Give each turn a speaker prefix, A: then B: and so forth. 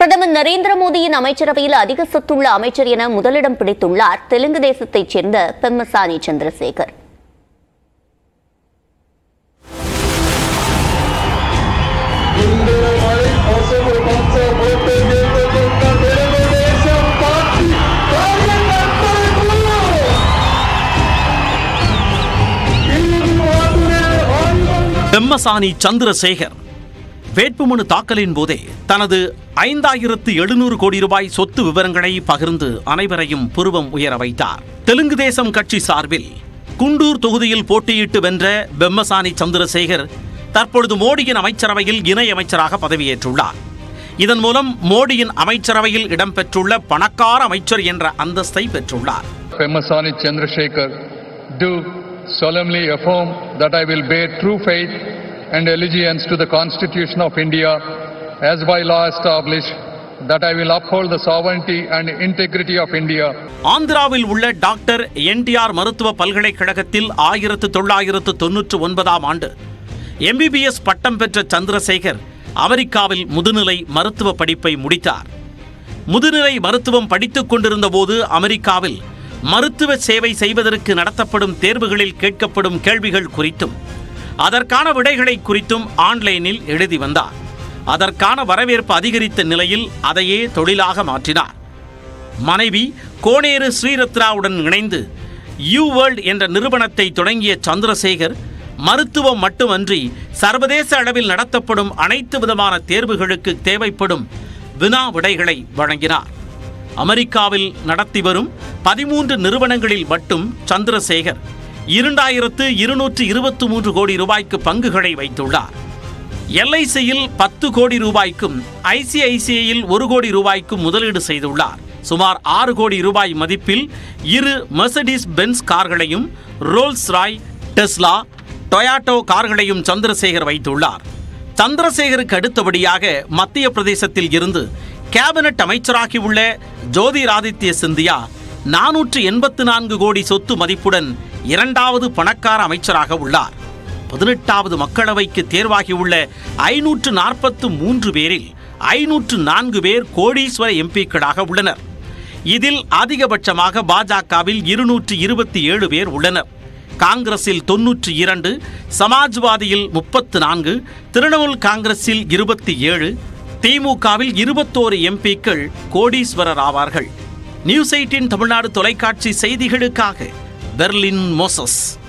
A: பிரதமர் நரேந்திர மோடியின் அமைச்சரவையில் அதிக சொத்துள்ள அமைச்சர் என முதலிடம் பிடித்துள்ளார் தெலுங்கு தேசத்தைச் சேர்ந்த பெம்மசானி சந்திரசேகர்
B: ముందు మరి పసుపు పచ్చ బొట్టు గీతకున్న తెలుగుదేశం పార్టీ కార్యకర్తలకు ఇది మాత్రమే ఆయుధంగా
C: பெம்மசானி சந்திரசேகர் வேட்புமனு தாக்கலின் போதே தனது ஐந்தாயிரத்து எழுநூறு கோடி ரூபாய் சொத்து விவரங்களை பகிர்ந்து அனைவரையும் புருவம் உயர வைத்தார் தெலுங்கு தேசம் கட்சி சார்பில் குண்டூர் தொகுதியில் போட்டியிட்டு வென்ற பெம்மசானி சந்திரசேகர் தற்பொழுது மோடியின் அமைச்சரவையில் இணை அமைச்சராக பதவியேற்றுள்ளார் இதன் மூலம் மோடியின் அமைச்சரவையில் இடம்பெற்றுள்ள பணக்கார அமைச்சர் என்ற அந்தஸ்தை பெற்றுள்ளார்
D: Pemasani Chandrasekhar, do solemnly affirm that I will bear true faith and allegiance to the Constitution of India as by law established, that I will uphold the sovereignty and integrity of India
C: ஆந்திராவில் உள்ள doctor NTR மருத்துவ பல்கலைக்கழகத்தில் ஆயிரத்து தொள்ளாயிரத்து தொன்னூற்று ஒன்பதாம் ஆண்டு MBBS பட்டம் பெற்ற சந்திரசேகர் அமெரிக்காவில் முதுநிலை மருத்துவ படிப்பை முடித்தார் முதுநிலை மருத்துவம் படித்துக் கொண்டிருந்த போது அமெரிக்காவில் மருத்துவ சேவை செய்வதற்கு நடத்தப்படும் தேர்வுகளில் கேட்கப்படும் கேள்விகள் குறித்தும் அதற்கான விடைகளை குறித்தும் ஆன்லைனில் எழுதி வந்தார் அதற்கான வரவேற்பு அதிகரித்த நிலையில் அதையே தொழிலாக மாற்றினார் மனைவி கோனேரு ஸ்ரீரத்னாவுடன் இணைந்து யூ வேர்ல்ட் என்ற நிறுவனத்தை தொடங்கிய சந்திரசேகர் மருத்துவம் மட்டுமன்றி சர்வதேச அளவில் நடத்தப்படும் அனைத்து விதமான தேர்வுகளுக்கு தேவைப்படும் வினா விடைகளை வழங்கினார் அமெரிக்காவில் நடத்தி வரும் பதிமூன்று நிறுவனங்களில் மட்டும் சந்திரசேகர் இரண்டாயிரத்து இருநூற்று இருபத்தி மூன்று கோடி ரூபாய்க்கு பங்குகளை வைத்துள்ளார் எல்ஐசியில் பத்து கோடி ரூபாய்க்கும் ஐசிஐசிஐயில் ஒரு கோடி ரூபாய்க்கும் முதலீடு செய்துள்ளார் சுமார் ஆறு கோடி ரூபாய் மதிப்பில் இரு மெர்சடிஸ் பென்ஸ் கார்களையும் ரோல்ஸ் ராய் டெஸ்லா டொயாட்டோ கார்களையும் சந்திரசேகர் வைத்துள்ளார் சந்திரசேகருக்கு அடுத்தபடியாக மத்திய பிரதேசத்தில் இருந்து கேபினட் அமைச்சராகியுள்ள ஜோதிராதித்ய சிந்தியா நானூற்று எண்பத்து நான்கு கோடி சொத்து மதிப்புடன் இரண்டாவது பணக்கார அமைச்சராக உள்ளார் பதினெட்டாவது மக்களவைக்கு தேர்வாகியுள்ள ஐநூற்று நாற்பத்து மூன்று பேரில் ஐநூற்று நான்கு பேர் கோடீஸ்வர எம்பிக்களாக உள்ளனர் இதில் அதிகபட்சமாக பாஜகவில் இருநூற்று இருபத்தி ஏழு பேர் உள்ளனர் காங்கிரஸில் தொன்னூற்றி இரண்டு சமாஜ்வாதியில் முப்பத்து நான்கு திரிணாமுல் காங்கிரஸில் இருபத்தி ஏழு திமுகவில் இருபத்தோரு எம்பிக்கள் கோடீஸ்வரர் ஆவார்கள் நியூஸ் எயிட்டின் தமிழ்நாடு தொலைக்காட்சி செய்திகளுக்காக பெர்லின் மோசஸ்